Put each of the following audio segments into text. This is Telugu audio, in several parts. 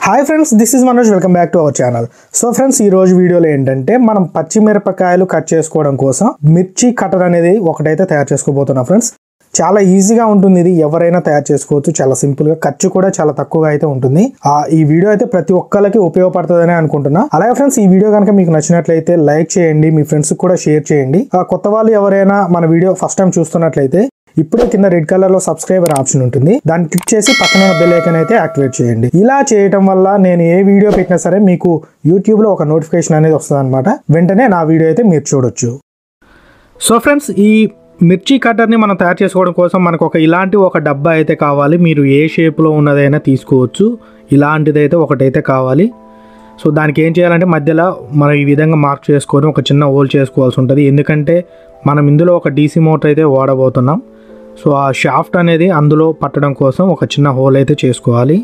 hi friends this is Manoj welcome back to our channel so friends ఈ రోజు వీడియోలో ఏంటంటే మనం పచ్చిమిరపకాయలు కట్ చేసుకోవడం కోసం మిర్చి కటర్ అనేది ఒకటైతే తయారు చేసుకోబోతున్నాం ఫ్రెండ్స్ చాలా ఈజీగా ఉంటుంది ఇది ఎవరైనా తయారు చేసుకోవచ్చు చాలా సింపుల్ గా ఖర్చు కూడా చాలా తక్కువగా అయితే ఉంటుంది ఆ ఈ వీడియో అయితే ప్రతి ఒక్కరికి ఉపయోగపడుతుందని అనుకుంటున్నా అలాగే ఫ్రెండ్స్ ఈ వీడియో కనుక మీకు నచ్చినట్లయితే లైక్ చేయండి మీ ఫ్రెండ్స్ కూడా షేర్ చేయండి ఆ కొత్త వాళ్ళు ఎవరైనా మన వీడియో ఫస్ట్ టైం చూస్తున్నట్లయితే ఇప్పుడే కింద రెడ్ కలర్ లో సబ్స్క్రైబర్ ఆప్షన్ ఉంటుంది దాన్ని క్లిక్ చేసి పక్కన ఉన్న బెల్ ఐకన్ అయితే యాక్టివేట్ చేయండి ఇలా చేయటం వల్ల నేను ఏ వీడియో పెట్టినా సరే మీకు యూట్యూబ్ లో ఒక నోటిఫికేషన్ అనేది వస్తుంది అనమాట వెంటనే నా వీడియో అయితే మీరు చూడొచ్చు సో ఫ్రెండ్స్ ఈ మిర్చి కట్టర్ని మనం తయారు చేసుకోవడం కోసం మనకు ఒక ఇలాంటి ఒక డబ్బా అయితే కావాలి మీరు ఏ షేప్లో ఉన్నదైనా తీసుకోవచ్చు ఇలాంటిదైతే ఒకటైతే కావాలి సో దానికి ఏం చేయాలంటే మధ్యలో మనం ఈ విధంగా మార్క్ చేసుకొని ఒక చిన్న హోల్ చేసుకోవాల్సి ఉంటుంది ఎందుకంటే మనం ఇందులో ఒక డీసీ మోటార్ అయితే వాడబోతున్నాం సో ఆ షాఫ్ట్ అనేది అందులో పట్టడం కోసం ఒక చిన్న హోల్ అయితే చేసుకోవాలి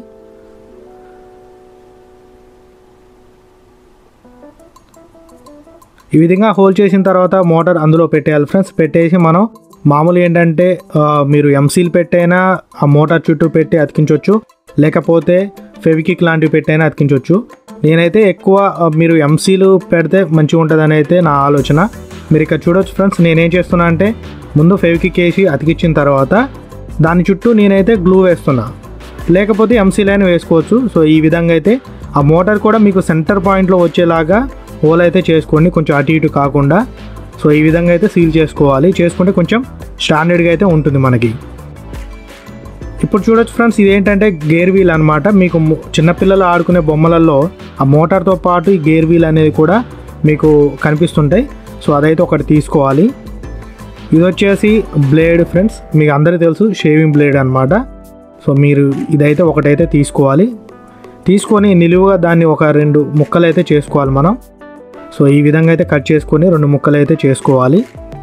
ఈ విధంగా హోల్ చేసిన తర్వాత మోటార్ అందులో పెట్టేయాలి ఫ్రెండ్స్ పెట్టేసి మనం మామూలు ఏంటంటే ఆ, మీరు ఎంసీల్ పెట్టైనా ఆ మోటార్ చుట్టూ పెట్టి అతికించవచ్చు లేకపోతే ఫెవికిక్ లాంటివి పెట్టైనా అతికించవచ్చు నేనైతే ఎక్కువ ఆ, మీరు ఎంసీలు పెడితే మంచిగా ఉంటుందని అయితే నా ఆలోచన మీరు ఇక్కడ చూడొచ్చు ఫ్రెండ్స్ నేనేం చేస్తున్నా అంటే ముందు ఫెవికిక్ వేసి అతికించిన తర్వాత దాని చుట్టూ నేనైతే గ్లూ వేస్తున్నా లేకపోతే ఎంసీ లైన్ వేసుకోవచ్చు సో ఈ విధంగా అయితే ఆ మోటార్ కూడా మీకు సెంటర్ పాయింట్లో వచ్చేలాగా హోల్ అయితే చేసుకోండి కొంచెం అటు ఇటు కాకుండా సో ఈ విధంగా అయితే సీల్ చేసుకోవాలి చేసుకుంటే కొంచెం స్టాండర్డ్గా అయితే ఉంటుంది మనకి ఇప్పుడు చూడొచ్చు ఫ్రెండ్స్ ఇదేంటంటే గేర్ వీల్ అనమాట మీకు ము- చిన్నపిల్లలు ఆడుకునే బొమ్మలలో ఆ మోటార్తో పాటు ఈ గేర్ వీల్ అనేది కూడా మీకు కనిపిస్తుంటాయి సో అదైతే ఒకటి తీసుకోవాలి ఇది వచ్చేసి బ్లేడ్ ఫ్రెండ్స్ మీకు అందరికీ తెలుసు షేవింగ్ బ్లేడ్ అనమాట సో మీరు ఇదైతే ఒకటైతే తీసుకోవాలి తీసుకొని నిలువుగా దాన్ని ఒక రెండు ముక్కలు అయితే చేసుకోవాలి మనం సో ఈ విధంగా అయితే కట్ చేసుకొని రెండు ముక్కలు అయితే చేసుకోవాలి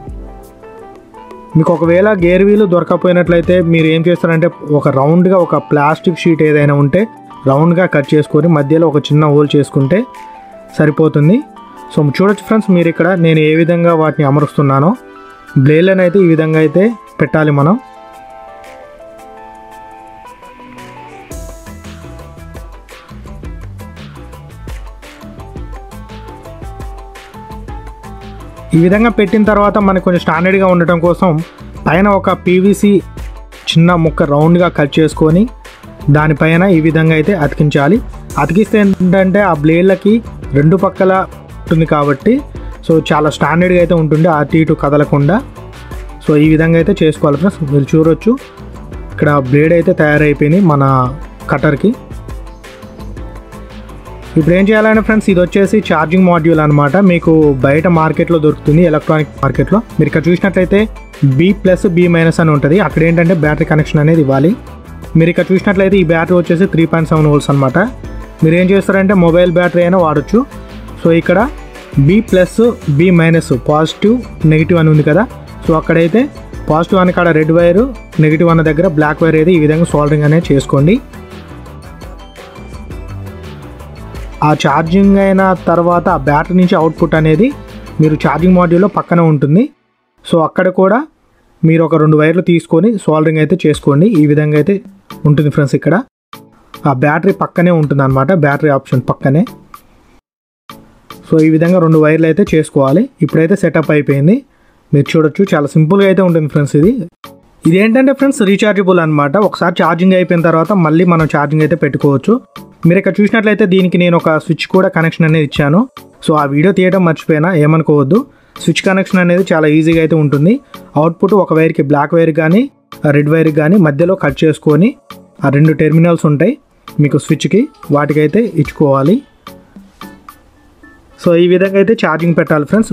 మీకు ఒకవేళ గేర్ వీలు దొరకకపోయినట్లయితే మీరు ఏం చేస్తారంటే ఒక రౌండ్గా ఒక ప్లాస్టిక్ షీట్ ఏదైనా ఉంటే రౌండ్గా కట్ చేసుకొని మధ్యలో ఒక చిన్న హోల్ చేసుకుంటే సరిపోతుంది సో చూడొచ్చు ఫ్రెండ్స్ మీరు ఇక్కడ నేను ఏ విధంగా వాటిని అమరుస్తున్నానో బ్లేడ్లను అయితే ఈ విధంగా అయితే పెట్టాలి మనం ఈ విధంగా పెట్టిన తర్వాత మనకు కొంచెం స్టాండర్డ్గా ఉండటం కోసం పైన ఒక పీవీసీ చిన్న ముక్క రౌండ్గా కట్ చేసుకొని దానిపైన ఈ విధంగా అయితే అతికించాలి అతికిస్తే ఏంటంటే ఆ బ్లేడ్లకి రెండు పక్కల ఉంటుంది కాబట్టి సో చాలా స్టాండర్డ్గా అయితే ఉంటుంది అటు ఇటు కదలకుండా సో ఈ విధంగా అయితే చేసుకోవాలి ఫ్రెండ్స్ మీరు చూడొచ్చు ఇక్కడ బ్లేడ్ అయితే తయారైపోయింది మన కటర్కి ఇప్పుడు ఏం చేయాలంటే ఫ్రెండ్స్ ఇది వచ్చేసి ఛార్జింగ్ మాడ్యూల్ అనమాట మీకు బయట మార్కెట్లో దొరుకుతుంది ఎలక్ట్రానిక్ మార్కెట్లో మీరు ఇక్కడ చూసినట్లయితే బి ప్లస్ బి మైనస్ అని ఉంటుంది అక్కడ ఏంటంటే బ్యాటరీ కనెక్షన్ అనేది ఇవ్వాలి మీరు ఇక్కడ చూసినట్లయితే ఈ బ్యాటరీ వచ్చేసి త్రీ పాయింట్ సెవెన్ వోల్ట్స్ అనమాట మీరు ఏం చేస్తారంటే మొబైల్ బ్యాటరీ అయినా వాడచ్చు సో ఇక్కడ B plus B minus positive negative అని ఉంది కదా సో అక్కడైతే పాజిటివ్ అని కాడ రెడ్ వైర్ నెగిటివ్ అన్న దగ్గర బ్లాక్ వైర్ అయితే ఈ విధంగా సోల్డరింగ్ అనేది చేసుకోండి ఆ ఛార్జింగ్ అయిన తర్వాత ఆ బ్యాటరీ నుంచి అవుట్పుట్ అనేది మీరు ఛార్జింగ్ మాడ్యూల్లో పక్కన ఉంటుంది సో అక్కడ కూడా మీరు ఒక రెండు వైర్లు తీసుకొని సోల్డరింగ్ అయితే చేసుకోండి ఈ విధంగా అయితే ఉంటుంది ఫ్రెండ్స్ ఇక్కడ ఆ బ్యాటరీ పక్కనే ఉంటుంది అనమాట బ్యాటరీ ఆప్షన్ పక్కనే సో ఈ విధంగా రెండు వైర్లు అయితే చేసుకోవాలి ఇప్పుడైతే సెటప్ అయిపోయింది మీరు చూడొచ్చు చాలా సింపుల్గా అయితే ఉంటుంది ఫ్రెండ్స్ ఇది ఇది ఏంటంటే ఫ్రెండ్స్ రీఛార్జబుల్ అనమాట ఒకసారి ఛార్జింగ్ అయిపోయిన తర్వాత మళ్ళీ మనం ఛార్జింగ్ అయితే పెట్టుకోవచ్చు మీరు ఇక్కడ చూసినట్లయితే దీనికి నేను ఒక స్విచ్ కూడా కనెక్షన్ అనేది ఇచ్చాను సో ఆ వీడియో తీయడం మర్చిపోయినా ఏమనుకోవద్దు స్విచ్ కనెక్షన్ అనేది చాలా ఈజీగా అయితే ఉంటుంది అవుట్పుట్ ఒక వైర్కి బ్లాక్ వైర్ కానీ రెడ్ వైర్ కానీ మధ్యలో కట్ చేసుకొని ఆ రెండు టెర్మినల్స్ ఉంటాయి మీకు స్విచ్కి వాటికైతే ఇచ్చుకోవాలి సో ఈ విధంగా అయితే ఛార్జింగ్ పెట్టాలి ఫ్రెండ్స్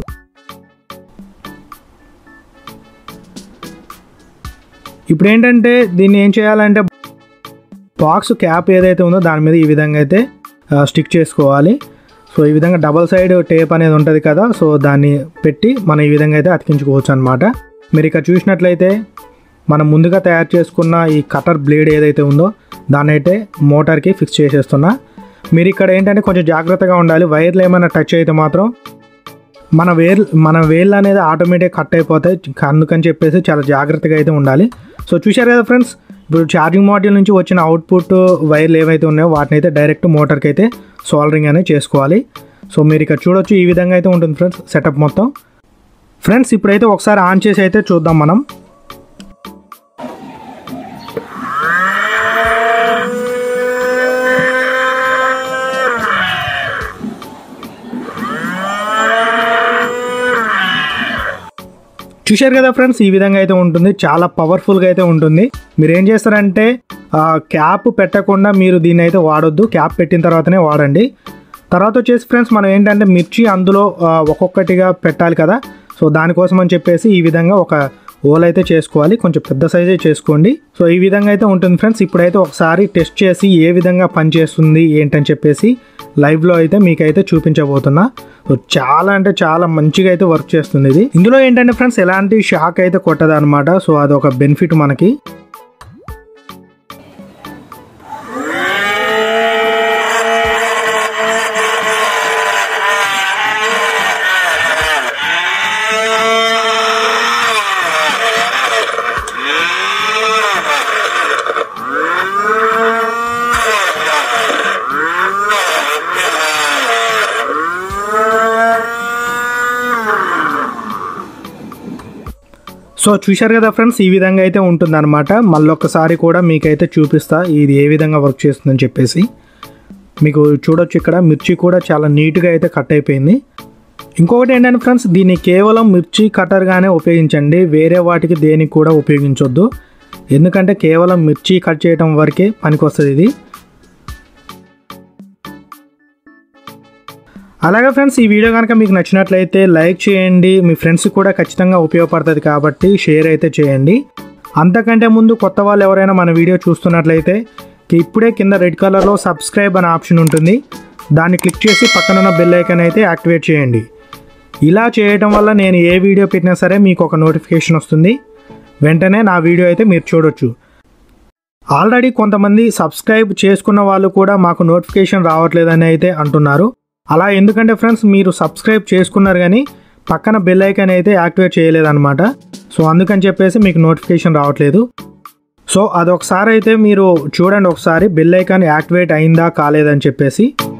ఇప్పుడు ఏంటంటే దీన్ని ఏం చేయాలంటే బాక్స్ క్యాప్ ఏదైతే ఉందో దాని మీద ఈ విధంగా అయితే ఆ, స్టిక్ చేసుకోవాలి సో ఈ విధంగా డబల్ సైడ్ టేప్ అనేది ఉంటుంది కదా సో దాన్ని పెట్టి మనం ఈ విధంగా అయితే అతికించుకోవచ్చు అనమాట మీరు ఇక్కడ చూసినట్లయితే మనం ముందుగా తయారు చేసుకున్న ఈ కటర్ బ్లేడ్ ఏదైతే ఉందో దాన్ని అయితే మోటార్కి ఫిక్స్ చేసేస్తున్నా మీరు ఇక్కడ ఏంటంటే కొంచెం జాగ్రత్తగా ఉండాలి వైర్లు ఏమైనా టచ్ అయితే మాత్రం మన వేర్ మన వేళ్ళు అనేది ఆటోమేటిక్ కట్ అయిపోతాయి అందుకని చెప్పేసి చాలా జాగ్రత్తగా అయితే ఉండాలి సో చూశారు కదా ఫ్రెండ్స్ ఇప్పుడు ఛార్జింగ్ మాడ్యూల్ నుంచి వచ్చిన అవుట్పుట్ వైర్లు ఏవైతే ఉన్నాయో వాటిని అయితే డైరెక్ట్ మోటార్కి అయితే సోల్డరింగ్ అనేది చేసుకోవాలి సో మీరు ఇక్కడ చూడొచ్చు ఈ విధంగా అయితే ఉంటుంది ఫ్రెండ్స్ సెటప్ మొత్తం ఫ్రెండ్స్ ఇప్పుడైతే ఒకసారి ఆన్ చేసి అయితే చూద్దాం మనం చూశారు కదా ఫ్రెండ్స్ ఈ విధంగా అయితే ఉంటుంది చాలా పవర్ఫుల్గా అయితే ఉంటుంది మీరు ఏం చేస్తారంటే ఆ, క్యాప్ పెట్టకుండా మీరు దీన్ని అయితే వాడొద్దు క్యాప్ పెట్టిన తర్వాతనే వాడండి తర్వాత వచ్చేసి ఫ్రెండ్స్ మనం ఏంటంటే మిర్చి అందులో ఆ, ఒక్కొక్కటిగా పెట్టాలి కదా సో దానికోసం అని చెప్పేసి ఈ విధంగా ఒక ఓల్ అయితే చేసుకోవాలి కొంచెం పెద్ద సైజే చేసుకోండి సో ఈ విధంగా అయితే ఉంటుంది ఫ్రెండ్స్ ఇప్పుడైతే ఒకసారి టెస్ట్ చేసి ఏ విధంగా పనిచేస్తుంది ఏంటని చెప్పేసి లైవ్లో అయితే మీకైతే చూపించబోతున్నా సో చాలా అంటే చాలా మంచిగా అయితే వర్క్ చేస్తుంది ఇది ఇందులో ఏంటంటే ఫ్రెండ్స్ ఎలాంటి షాక్ అయితే కొట్టదు అనమాట సో అదొక బెనిఫిట్ మనకి సో చూశారు కదా ఫ్రెండ్స్ ఈ విధంగా అయితే ఉంటుందన్నమాట మళ్ళొక్కసారి కూడా మీకైతే చూపిస్తా ఇది ఏ విధంగా వర్క్ చేస్తుందని చెప్పేసి మీకు చూడొచ్చు ఇక్కడ మిర్చి కూడా చాలా నీట్గా అయితే కట్ అయిపోయింది ఇంకొకటి ఏంటంటే ఫ్రెండ్స్ దీన్ని కేవలం మిర్చి కట్టర్గానే ఉపయోగించండి వేరే వాటికి దేనికి కూడా ఉపయోగించొద్దు ఎందుకంటే కేవలం మిర్చి కట్ చేయడం వరకే పనికొస్తుంది ఇది అలాగే ఫ్రెండ్స్ ఈ వీడియో కనుక మీకు నచ్చినట్లయితే లైక్ చేయండి మీ ఫ్రెండ్స్కి కూడా ఖచ్చితంగా ఉపయోగపడుతుంది కాబట్టి షేర్ అయితే చేయండి అంతకంటే ముందు కొత్త వాళ్ళు ఎవరైనా మన వీడియో చూస్తున్నట్లయితే ఇప్పుడే కింద రెడ్ కలర్లో సబ్స్క్రైబ్ అనే ఆప్షన్ ఉంటుంది దాన్ని క్లిక్ చేసి పక్కనున్న బెల్ ఐకాన్ అయితే యాక్టివేట్ చేయండి ఇలా చేయటం వల్ల నేను ఏ వీడియో పెట్టినా సరే మీకు ఒక నోటిఫికేషన్ వస్తుంది వెంటనే నా వీడియో అయితే మీరు చూడొచ్చు ఆల్రెడీ కొంతమంది సబ్స్క్రైబ్ చేసుకున్న వాళ్ళు కూడా మాకు నోటిఫికేషన్ రావట్లేదని అయితే అంటున్నారు అలా ఎందుకంటే ఫ్రెండ్స్ మీరు సబ్స్క్రైబ్ చేసుకున్నారు కానీ పక్కన బెల్ ఐకాన్ అయితే యాక్టివేట్ చేయలేదన్నమాట సో అందుకని చెప్పేసి మీకు నోటిఫికేషన్ రావట్లేదు సో అదొకసారి అయితే మీరు చూడండి ఒకసారి బెల్ ఐకాన్ యాక్టివేట్ అయిందా కాలేదని చెప్పేసి